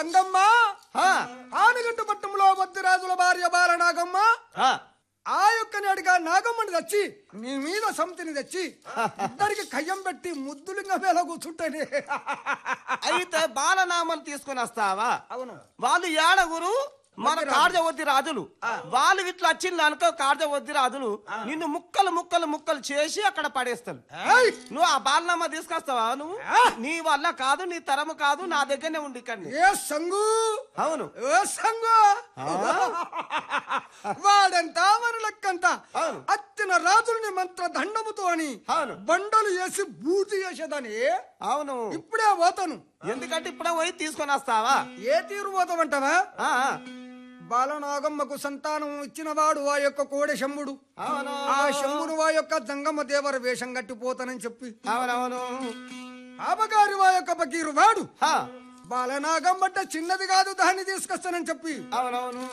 సంగమ్మ ఆ, ఆనగట్టు పట్టణంలో రాజుల భార్య బాలనాగమ్మ ఆ, ఆ యొక్క నాటిగా నాగమ్మని తెచ్చి నీ మీద సమితిని తెచ్చి ఇద్దరికి కయ్యం పెట్టి ముద్దులింగ వేళ కూర్చుంటానే అయితే బాలనామని తీసుకొని వస్తావా అవును వాళ్ళు ఏడగురు మన కార్యవద్ది రాజులు వాళ్ళు ఇట్లా వచ్చింది అనుకో కార్యవద్ది రాజులు నిన్ను ముక్కలు ముక్కలు ముక్కలు చేసి అక్కడ పడేస్తారు ఏయ్! నువ్వు ఆ బాలనామా తీసుకొస్తావా నువ్వు నీ వల్ల కాదు నీ తరము కాదు నా దగ్గరనే ఉండి ఇక్కడ ఏ సంగు అవును ఏ సంగు వాడంత మన లెక్కంత అవును. అత్తిన రాజులని మంత్ర దండముతో అని అవును. బండలు వేసి బూజు చేసేదని అవును ఇప్పుడే పోతాను ఎందుకంటే ఇప్పుడే పోయి తీసుకొని వస్తావా ఏ తీరు పోతామంటావా ఆ, ఆ. బాలనాగమ్మకు సంతానం ఇచ్చినవాడు ఆ యొక్క కోడి శంభుడు అవును ఆ శంభుడు ఆ యొక్క జంగమ్మ దేవర వేషం కట్టిపోతానని చెప్పి అవునవును పాపగారి వా యొక్క బకీరు వాడు ఆ, బాలనాగం బట్ట చిన్నది కాదు దాన్ని తీసుకొస్తానని చెప్పి అవునవును